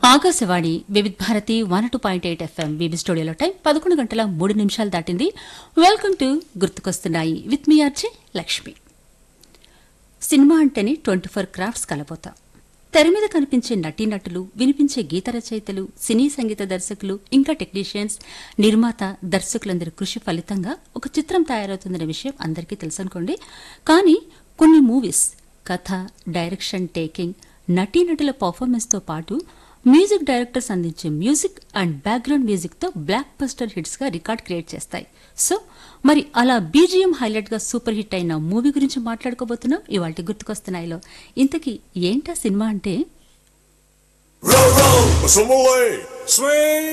Akashvani Vividh Bharati one two point eight FM బీబీ స్టూడియోలో time పదకొండు గంటల మూడు నిమిషాలు దాటింది వెల్కమ్ టు గుర్తుకొస్తున్నాయి విత్ మీ ఆర్జే లక్ష్మి సినిమా అంటేనే ట్వంటీ ఫోర్ క్రాఫ్ట్స్ కలబోతా తెర మీద కనిపించే నటీనటులు వినిపించే గీత రచయితలు సినీ సంగీత దర్శకులు ఇంకా టెక్నీషియన్స్ నిర్మాత దర్శకులందరి కృషి ఫలితంగా ఒక చిత్రం తయారవుతుందనే విషయం అందరికీ తెలుసనుకోండి కానీ కొన్ని మూవీస్ కథ డైరెక్షన్ టేకింగ్ నటీనటుల పర్ఫార్మెన్స్తో పాటు మ్యూజిక్ డైరెక్టర్స్ అందించే మ్యూజిక్ అండ్ బ్యాక్గ్రౌండ్ మ్యూజిక్తో బ్లాక్ బస్టర్ హిట్స్గా రికార్డ్ క్రియేట్ చేస్తాయి సో మరి అలా బీజిఎం హైలైట్గా సూపర్ హిట్ అయిన మూవీ గురించి మాట్లాడుకోబోతున్నాం ఇవాళ గుర్తుకొస్తున్నాయిలో ఇంతకీ ఏంటా సినిమా అంటే Row, row, Assembly! Swing!